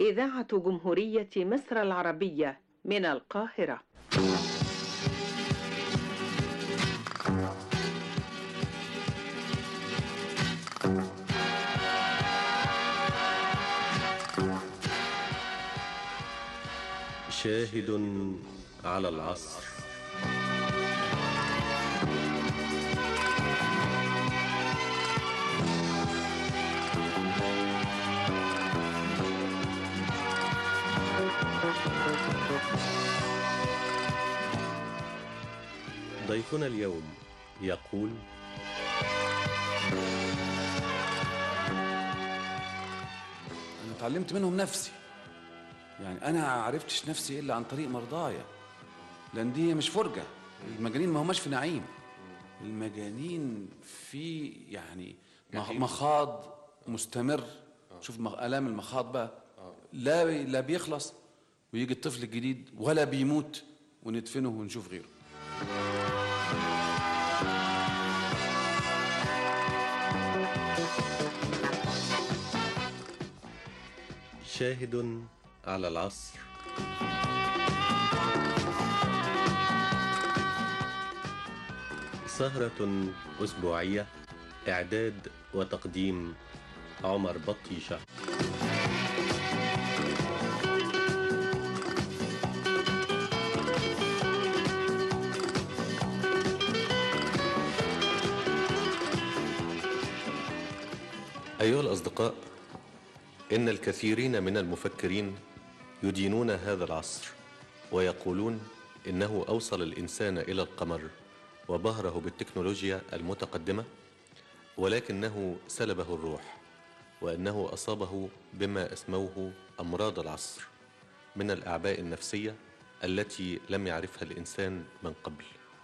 إذاعة جمهورية مصر العربية من القاهرة شاهد على العصر ضيفنا اليوم يقول انا اتعلمت منهم نفسي يعني انا عرفتش نفسي الا عن طريق مرضايا لان دي مش فرجه المجانين ما هماش في نعيم المجانين في يعني مخ- مخاض مستمر شوف مخ- الام المخاض بقى لا لا بيخلص ويجي الطفل الجديد ولا بيموت وندفنه ونشوف غيره شاهد على العصر سهرة أسبوعية إعداد وتقديم عمر بطيشة أيها الأصدقاء إن الكثيرين من المفكرين يدينون هذا العصر ويقولون إنه أوصل الإنسان إلى القمر وبهره بالتكنولوجيا المتقدمة ولكنه سلبه الروح وأنه أصابه بما اسموه أمراض العصر من الأعباء النفسية التي لم يعرفها الإنسان من قبل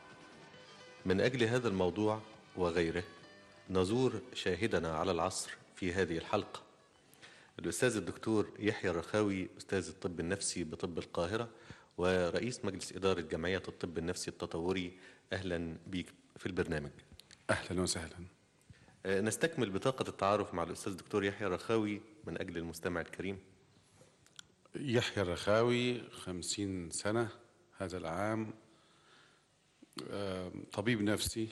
من أجل هذا الموضوع وغيره نزور شاهدنا على العصر في هذه الحلقة الأستاذ الدكتور يحيى الرخاوي أستاذ الطب النفسي بطب القاهرة ورئيس مجلس إدارة جمعية الطب النفسي التطوري أهلا بيك في البرنامج اهلا وسهلا آه، نستكمل بطاقة التعارف مع الأستاذ الدكتور يحيى الرخاوي من أجل المستمع الكريم يحيى الرخاوي خمسين سنة هذا العام آه، طبيب نفسي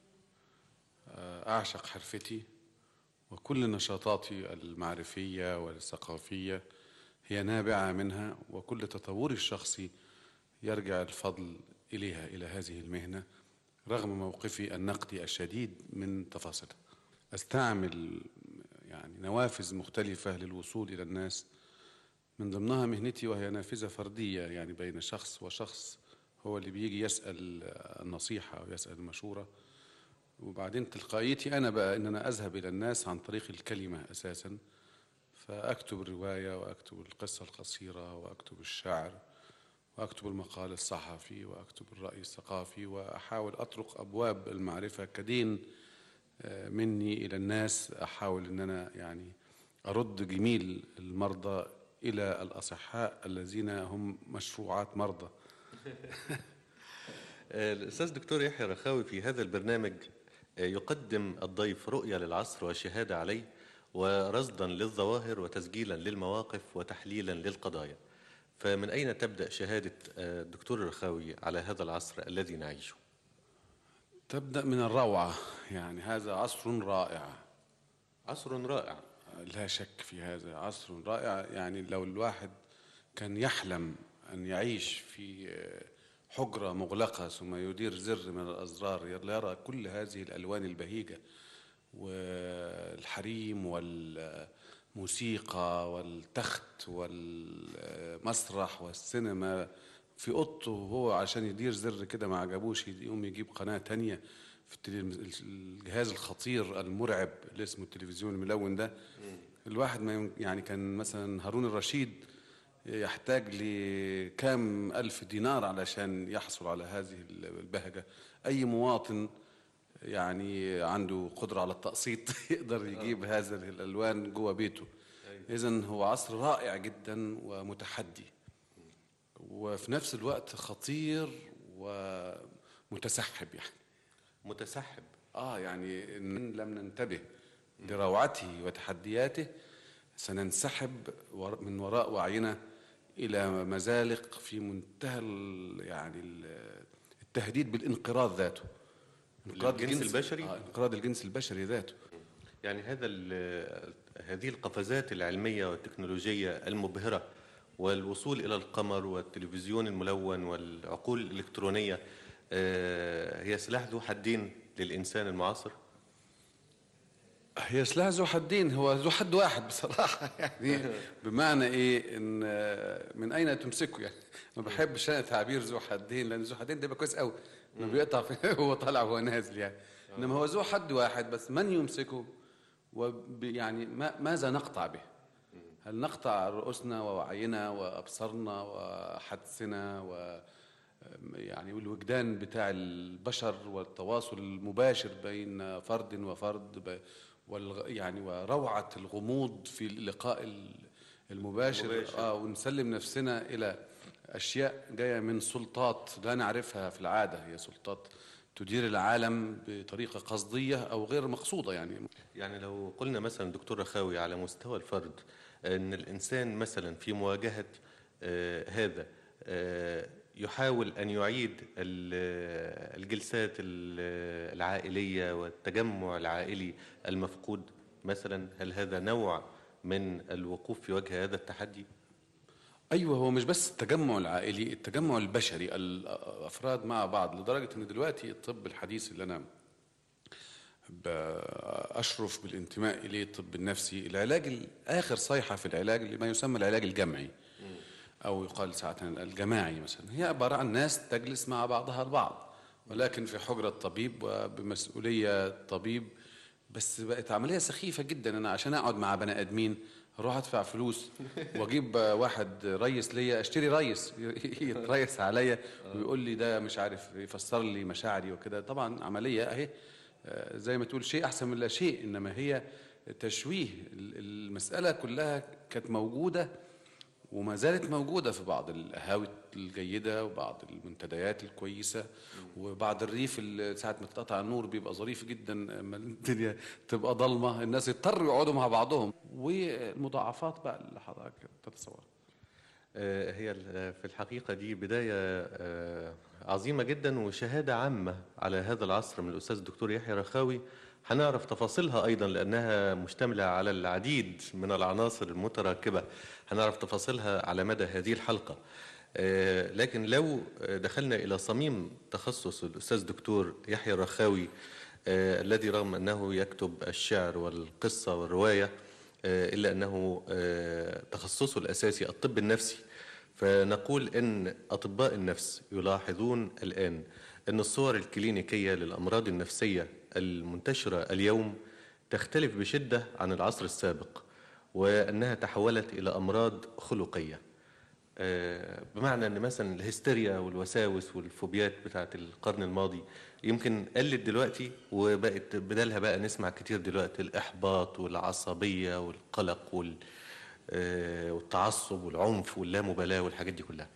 آه، أعشق حرفتي وكل نشاطاتي المعرفية والثقافية هي نابعة منها وكل تطوري الشخصي يرجع الفضل إليها إلى هذه المهنة رغم موقفي النقدي الشديد من تفاصيلها أستعمل يعني نوافذ مختلفة للوصول إلى الناس من ضمنها مهنتي وهي نافذة فردية يعني بين شخص وشخص هو اللي بيجي يسأل النصيحة ويسأل المشورة وبعدين تلقائيتي أنا بقى إن أنا أذهب إلى الناس عن طريق الكلمة أساسا فأكتب الرواية وأكتب القصة القصيرة وأكتب الشعر وأكتب المقال الصحفي وأكتب الرأي الثقافي وأحاول أطرق أبواب المعرفة كدين آه، مني إلى الناس أحاول أن أنا يعني أرد جميل المرضى إلى الأصحاء الذين هم مشروعات مرضى آه، الأستاذ دكتور يحيى الرخاوي في هذا البرنامج آه، يقدم الضيف رؤية للعصر وشهادة عليه ورصدا للظواهر وتسجيلا للمواقف وتحليلا للقضايا فمن أين تبدأ شهادة آه، الدكتور الرخاوي على هذا العصر الذي نعيشه تبدأ من الروعة يعني هذا عصر رائع عصر رائع لا شك في هذا عصر رائع يعني لو الواحد كان يحلم أن يعيش في حجرة مغلقة ثم يدير زر من الأزرار يرى كل هذه الألوان البهيجة والحريم والموسيقى والتخت والمسرح والسينما في اوضته وهو عشان يدير زر كده ما عجبوش يقوم يجيب قناة تانية في التلي- الجهاز الخطير المرعب اللي اسمه التلفزيون الملون ده الواحد ما يم- يعني كان مثلا هارون الرشيد يحتاج لكام ألف دينار علشان يحصل على هذه البهجة أي مواطن يعني عنده قدرة على التقسيط يقدر يجيب هذه الألوان جوه بيته إذا هو عصر رائع جدا ومتحدي وفي نفس الوقت خطير ومتسحب يعني متسحب اه يعني ان لم ننتبه لروعته وتحدياته سننسحب ور- من وراء وعينا الى مزالق في منتهى ال- يعني ال- التهديد بالانقراض ذاته انقراض للجنس البشري؟ آه انقراض الجنس البشري ذاته يعني هذا ال- هذه القفزات العلمية والتكنولوجية المبهرة والوصول إلى القمر والتلفزيون الملون والعقول الإلكترونية آه، هي سلاح ذو حدين للإنسان المعاصر هي سلاح ذو حدين هو ذو حد واحد بصراحة يعني بمعنى إيه إن آه، من أين تمسكه يعني ما بحبش أنا تعبير ذو حدين لأن ذو حدين ده يبقى كويس قوي ما بيقطع في هو طالع وهو نازل يعني إنما هو ذو حد واحد بس من يمسكه وب يعني ما ماذا نقطع به؟ هل نقطع رؤوسنا ووعينا وأبصارنا وحدسنا و يعني والوجدان بتاع البشر والتواصل المباشر بين فرد وفرد ب- والغ يعني وروعة الغموض في اللقاء ال- المباشر, المباشر. آه ونسلم نفسنا إلى أشياء جاية من سلطات لا نعرفها في العادة هي سلطات تدير العالم بطريقة قصدية أو غير مقصودة يعني يعني لو قلنا مثلا دكتور رخاوي على مستوى الفرد ان الانسان مثلا في مواجهه آه، هذا آه، يحاول ان يعيد ال- الجلسات ال- العائليه والتجمع العائلي المفقود مثلا هل هذا نوع من الوقوف في وجه هذا التحدي؟ ايوه هو مش بس التجمع العائلي التجمع البشري الافراد مع بعض لدرجه ان دلوقتي الطب الحديث اللي انا اشرف بالانتماء اليه الطب النفسي العلاج ال- اخر صيحه في العلاج اللي ما يسمى العلاج الجمعي او يقال ساعه الجماعي مثلا هي عباره عن ناس تجلس مع بعضها البعض ولكن في حجره طبيب وبمسؤوليه طبيب بس بقت عمليه سخيفه جدا انا عشان اقعد مع بني ادمين اروح ادفع فلوس واجيب واحد ريس ليا اشتري ريس يتريس عليا ويقول لي ده مش عارف يفسر لي مشاعري وكده طبعا عمليه اهي آه، زي ما تقول شيء احسن من لا شيء انما هي تشويه ال- المساله كلها كانت موجوده وما زالت موجودة في بعض القهاوي الجيدة وبعض المنتديات الكويسة وبعض الريف اللي ساعة ما تقطع النور بيبقى ظريف جدا اما الدنيا تبقى ضلمة الناس يضطروا يقعدوا مع بعضهم والمضاعفات بقى اللي حضرتك تتصور آه، هي ال- في الحقيقة دي بداية آه، عظيمة جدا وشهادة عامة على هذا العصر من الأستاذ الدكتور يحيى رخاوي هنعرف تفاصيلها أيضا لأنها مشتملة على العديد من العناصر المتراكبة هنعرف تفاصيلها على مدى هذه الحلقة آه، لكن لو دخلنا إلى صميم تخصص الأستاذ الدكتور يحيى الرخاوي آه، الذي رغم أنه يكتب الشعر والقصة والرواية آه، إلا أنه آه، تخصصه الأساسي الطب النفسي فنقول أن أطباء النفس يلاحظون الآن أن الصور الكلينيكية للأمراض النفسية المنتشرة اليوم تختلف بشدة عن العصر السابق وأنها تحولت إلى أمراض خلقية آه، بمعنى ان مثلا الهستيريا والوساوس والفوبيات بتاعت القرن الماضي يمكن قلت دلوقتي وبقت بدالها بقى نسمع كتير دلوقتي الاحباط والعصبيه والقلق وال آه، والتعصب والعنف واللامبالاه والحاجات دي كلها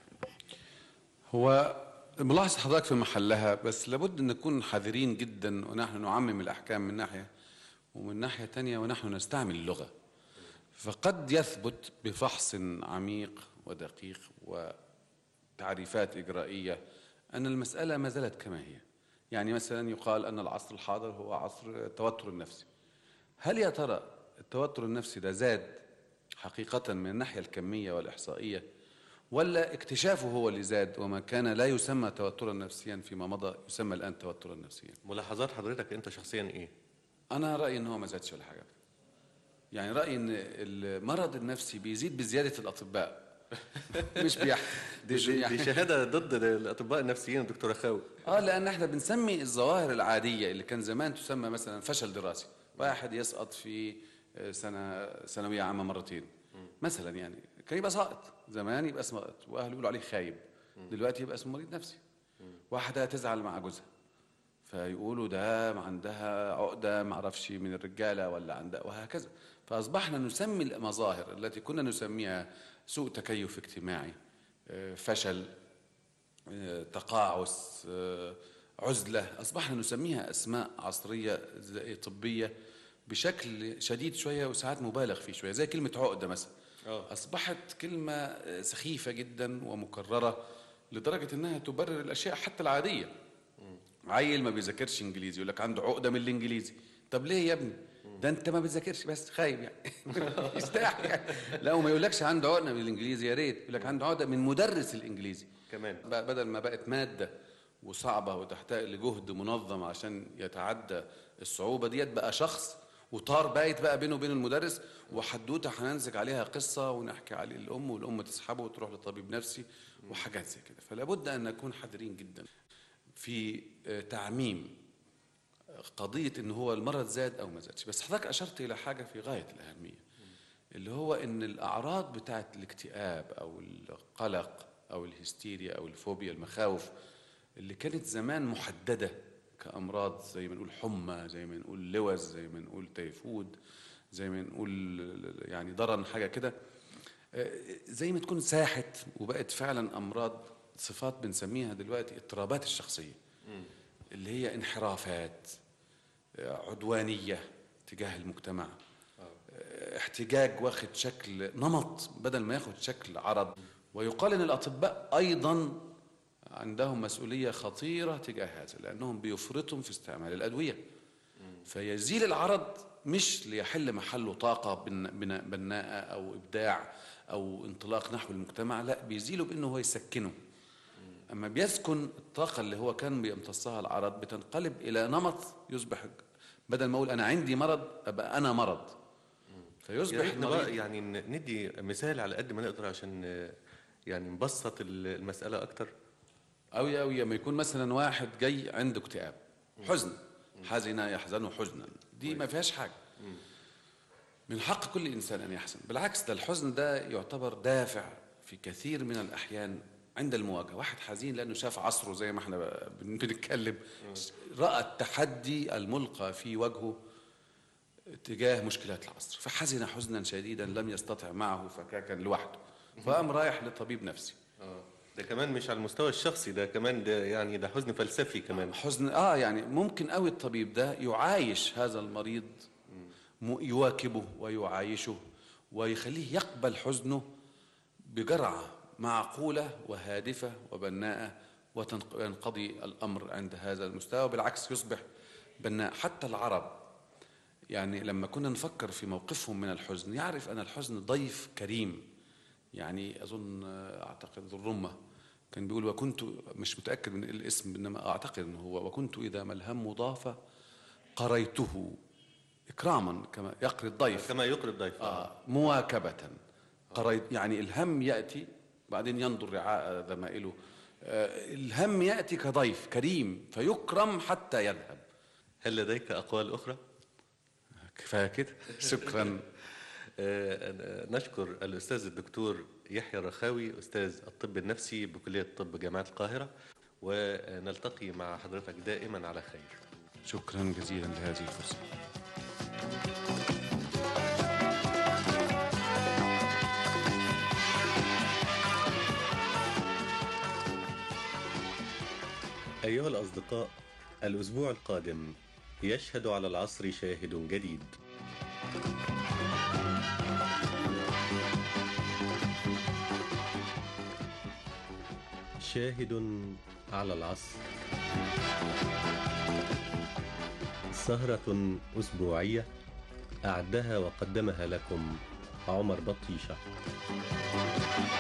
هو ملاحظة حضرتك في محلها بس لابد أن نكون حذرين جدا ونحن نعمم الأحكام من ناحية ومن ناحية تانية ونحن نستعمل اللغة فقد يثبت بفحص عميق ودقيق وتعريفات إجرائية أن المسألة ما زالت كما هي يعني مثلا يقال أن العصر الحاضر هو عصر التوتر النفسي هل يا ترى التوتر النفسي ده زاد حقيقة من الناحية الكمية والإحصائية ولا اكتشافه هو اللي زاد وما كان لا يسمى توترا نفسيا فيما مضى يسمى الآن توترا نفسيا ملاحظات حضرتك انت شخصيا ايه أنا رأيي إن هو ما زادش ولا حاجة يعني رأيي إن المرض النفسي بيزيد بزيادة الأطباء مش بيحدث دي, دي, دي شهاده ضد الاطباء النفسيين دكتور رخاوي اه لان احنا بنسمي الظواهر العاديه اللي كان زمان تسمى مثلا فشل دراسي واحد يسقط في سنه ثانويه عامه مرتين مثلا يعني كان يبقى ساقط زمان يبقى ساقط واهله يقولوا عليه خايب دلوقتي يبقى اسمه مريض نفسي واحده تزعل مع جوزها فيقولوا ده عندها عقده ما اعرفش من الرجاله ولا عندها وهكذا فاصبحنا نسمي المظاهر التي كنا نسميها سوء تكيف اجتماعي آه، فشل آه، تقاعس آه، عزلة أصبحنا نسميها أسماء عصرية زي- طبية بشكل شديد شويه وساعات مبالغ فيه شويه زي كلمه عقده مثلا آه. اصبحت كلمه آه، سخيفه جدا ومكرره لدرجه انها تبرر الاشياء حتى العاديه عيل ما بيذاكرش انجليزي يقول لك عنده عقده من الانجليزي طب ليه يا ابني ده انت ما بتذاكرش بس خايب يعني يستحي يعني لا وما يقولكش عنده عقده من الانجليزي يا ريت يقول لك عنده عقده من مدرس الانجليزي كمان بقى بدل ما بقت ماده وصعبه وتحتاج لجهد منظم عشان يتعدى الصعوبه ديت بقى شخص وطار بايت بقى بينه وبين المدرس وحدوته هننسج عليها قصه ونحكي عليه الام والام تسحبه وتروح لطبيب نفسي وحاجات زي كده فلا بد ان نكون حذرين جدا في آه، تعميم قضيه ان هو المرض زاد او ما زادش بس حضرتك اشرت الى حاجه في غايه الاهميه اللي هو ان الاعراض بتاعت الاكتئاب او القلق او الهستيريا او الفوبيا المخاوف اللي كانت زمان محدده كامراض زي ما نقول حمى زي ما نقول لوز زي ما نقول تيفود زي ما نقول يعني ضرن حاجه كده آه، زي ما تكون ساحت وبقت فعلا امراض صفات بنسميها دلوقتي اضطرابات الشخصيه اللي هي انحرافات آه، عدوانيه تجاه المجتمع آه، احتجاج واخد شكل نمط بدل ما ياخد شكل عرض ويقال ان الاطباء ايضا عندهم مسؤوليه خطيره تجاه هذا لانهم بيفرطوا في استعمال الادويه فيزيل العرض مش ليحل محله طاقه بن- بنا- بناءه او ابداع او انطلاق نحو المجتمع لا بيزيله بانه هو يسكنه اما بيسكن الطاقه اللي هو كان بيمتصها العرض بتنقلب الى نمط يصبح بدل ما اقول انا عندي مرض ابقى انا مرض يا فيصبح ريت المريض بقى يعني ن- ندي مثال على قد ما نقدر عشان آه، يعني نبسط ال- المسألة أكتر أوي أوي لما يكون مثلا واحد جاي عنده اكتئاب حزن حزن يحزن حزنا دي ما فيهاش حاجة من حق كل إنسان أن يحزن بالعكس ده الحزن ده يعتبر دافع في كثير من الأحيان عند المواجهة واحد حزين لأنه شاف عصره زي ما احنا بن- بنتكلم رأى التحدي الملقى في وجهه تجاه مشكلات العصر فحزن حزنا شديدا لم يستطع معه فكاكا لوحده فقام رايح لطبيب نفسي ده كمان مش على المستوى الشخصي ده كمان ده يعني ده حزن فلسفي كمان حزن اه يعني ممكن قوي الطبيب ده يعايش هذا المريض م- يواكبه ويعايشه ويخليه يقبل حزنه بجرعه معقوله وهادفه وبناءه وتنق- وينقضي الامر عند هذا المستوى بالعكس يصبح بناء حتى العرب يعني لما كنا نفكر في موقفهم من الحزن يعرف ان الحزن ضيف كريم يعني اظن آه، اعتقد ذو الرمه كان بيقول وكنت مش متاكد من الاسم انما اعتقد انه هو وكنت اذا ما الهم ضاف قريته اكراما كما يقري الضيف كما يقري الضيف آه مواكبه قريت يعني الهم ياتي بعدين ينظر رعاء ذمائله آه الهم ياتي كضيف كريم فيكرم حتى يذهب هل لديك أقوال أخرى؟ كفايه كده شكرا آه، نشكر الأستاذ الدكتور يحيى الرخاوي أستاذ الطب النفسي بكلية الطب جامعة القاهرة ونلتقي مع حضرتك دائما على خير شكرا جزيلا لهذه الفرصه أيها الأصدقاء الأسبوع القادم يشهد على العصر شاهد جديد شاهد على العصر سهرة أسبوعية أعدها وقدمها لكم عمر بطيشة